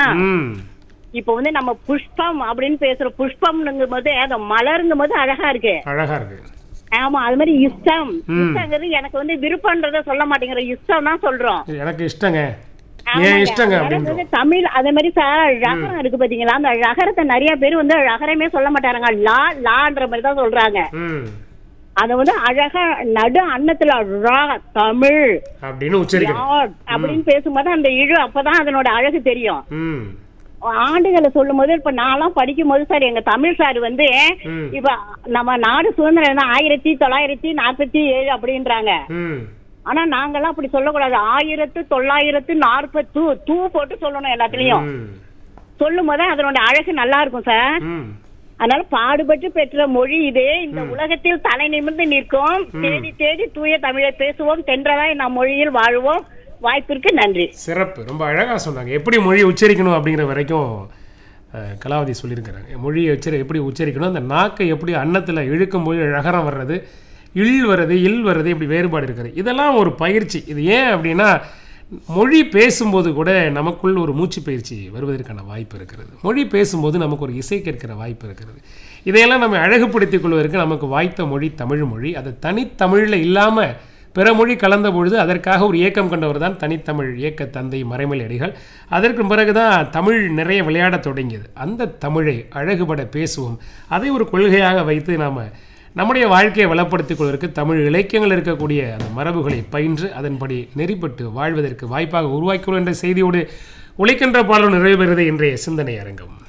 ம் இப்ப வந்து நம்ம புஷ்பம் அப்படின்னு பேசுற புஷ்பம்ங்கும் போது அந்த மலருங்கும் போது அழகா இருக்கு அழகா இருக்கு ஆமா அது மாதிரி இஷ்டம் ம். இஷ்டங்கிறது எனக்கு வந்து விருப்பம்ன்றத சொல்ல மாட்டேங்கிற இஷ்டம் தான் சொல்றோம் எனக்கு இஷ்டங்க ஆமாங்க. ஏன் இஷ்டங்க அதனால அப்படின்றோம் வந்து தமிழ் அதே மாதிரி சார் ரகரம் இருக்கு பாத்தீங்களா அந்த ரகரத்தை நிறைய பேர் வந்து ரகரமே சொல்ல மாட்டாங்க லா லான்ற மாதிரி தான் சொல்றாங்க ம் அத வந்து அழகா நடு அன்னத்துல ரா தமிழ் அப்படின்னு உச்சரிக்கணும் யாழ் அப்படின்னு பேசும்போது அந்த இழு அப்பதான் அதனோட அழகு தெரியும் ம் ஆண்டுகளை சொல்லும் போது இப்ப நான்லாம் படிக்கும் போது சார் எங்க தமிழ் சார் வந்து ம். இப்ப நம்ம நாடு சுதந்திரம் தான் ஆயிரத்தி தொள்ளாயிரத்தி நாற்பத்தி ஏழு அப்படின்றாங்க ம் ஆனா நாங்கெல்லாம் அப்படி சொல்லக்கூடாது ஆயிரத்து தொள்ளாயிரத்து நாற்பத்து தூ போட்டு சொல்லணும் எல்லாத்துலயும் ம் சொல்லும் போது அதனோட அழகு நல்லா இருக்கும் சார் ம் அதனால பாடுபட்டு பெற்ற மொழி இது இந்த உலகத்தில் தலை நிமிர்ந்து நிற்கும் தேடி தேடி தூய தமிழை பேசுவோம் தென்றலாய் நம் மொழியில் வாழுவோம் வாய்ப்பிற்கு நன்றி சிறப்பு ரொம்ப அழகாக சொன்னாங்க எப்படி மொழியை உச்சரிக்கணும் அப்படிங்கிற வரைக்கும் அஹ், கலாவதி சொல்லியிருக்கிறாங்க மொழியை உச்சரி எப்படி உச்சரிக்கணும் அந்த நாக்கை எப்படி அன்னத்தில் இழுக்கும்போது அழகரம் வர்றது இல் வர்றது இல் வர்றது இப்படி வேறுபாடு இருக்குது இதெல்லாம் ஒரு பயிற்சி இது ஏன் அப்படின்னா மொழி பேசும்போது கூட நமக்குள் ஒரு மூச்சு பயிற்சி வருவதற்கான வாய்ப்பு இருக்கிறது மொழி பேசும்போது நமக்கு ஒரு இசை கேட்கிற வாய்ப்பு இருக்கிறது இதையெல்லாம் நம்ம அழகுபடுத்திக் கொள்வதற்கு நமக்கு வாய்த்த மொழி தமிழ் மொழி அது தனித்தமிழில் இல்லாமல் பிற மொழி கலந்த பொழுது அதற்காக ஒரு இயக்கம் கொண்டவர் தான் தனித்தமிழ் இயக்க தந்தை மறைமலை அடிகள் அதற்கு பிறகு தான் தமிழ் நிறைய விளையாடத் தொடங்கியது அந்த தமிழை அழகுபட பேசுவோம் அதை ஒரு கொள்கையாக வைத்து நாம் நம்முடைய வாழ்க்கையை வளப்படுத்திக் கொள்வதற்கு தமிழ் இலக்கியங்கள் இருக்கக்கூடிய அந்த மரபுகளை பயின்று அதன்படி நெறிப்பட்டு வாழ்வதற்கு வாய்ப்பாக உருவாக்கியுள்ள என்ற செய்தியோடு உழைக்கின்ற பாடல் நிறைவு பெறுவது இன்றைய சிந்தனை அரங்கம்